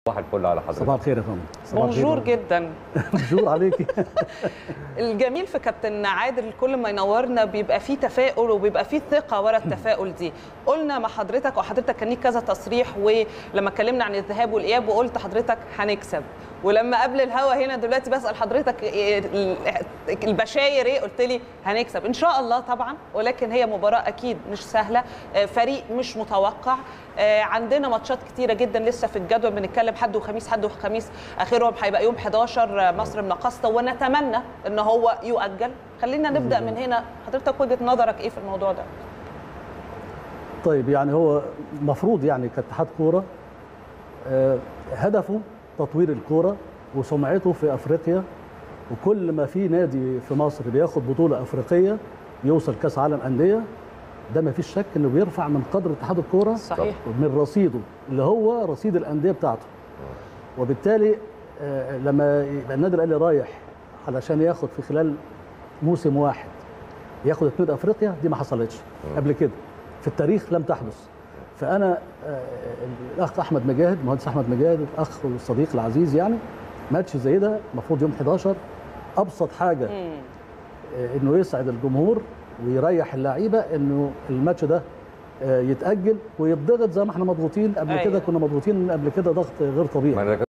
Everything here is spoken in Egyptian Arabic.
صباح الفل على حضرتك صباح الخير يا فندم صباح الخير. بونجور جدا بونجور عليكي الجميل في كابتن عادل كل ما ينورنا بيبقى فيه تفاؤل وبيبقى فيه ثقه ورا التفاؤل دي قلنا مع حضرتك وحضرتك كان ليك كذا تصريح ولما اتكلمنا عن الذهاب والاياب وقلت حضرتك هنكسب ولما قبل الهوا هنا دلوقتي بسال حضرتك إيه- البشاير ايه قلت لي هنكسب ان شاء الله طبعا ولكن هي مباراه اكيد مش سهله آه، فريق مش متوقع آه، عندنا ماتشات كتيره جدا لسه في الجدول بنتكلم حد وخميس حد وخميس اخرهم هيبقى يوم 11 مصر من قسطه ونتمنى ان هو يؤجل خلينا نبدا من هنا حضرتك وجهه نظرك ايه في الموضوع ده طيب يعني هو المفروض يعني كاتحاد كوره آه، هدفه تطوير الكوره وسمعته في افريقيا وكل ما في نادي في مصر بياخد بطوله افريقيه يوصل كاس عالم انديه ده ما فيش شك انه بيرفع من قدر اتحاد الكوره صحيح من رصيده اللي هو رصيد الانديه بتاعته وبالتالي آه، لما يبقى النادي الاهلي رايح علشان ياخد في خلال موسم واحد ياخد اثنين افريقيا دي ما حصلتش قبل كده في التاريخ لم تحدث فانا آه، الاخ احمد مجاهد المهندس احمد مجاهد الاخ والصديق العزيز يعني ماتش زي ده المفروض يوم 11 ابسط حاجه مم. آه، انه يسعد الجمهور ويريح اللعيبه انه الماتش ده آه، يتاجل ويتضغط زي ما احنا مضغوطين قبل أيوة. كده كنا مضغوطين قبل كده ضغط غير طبيعي ما انا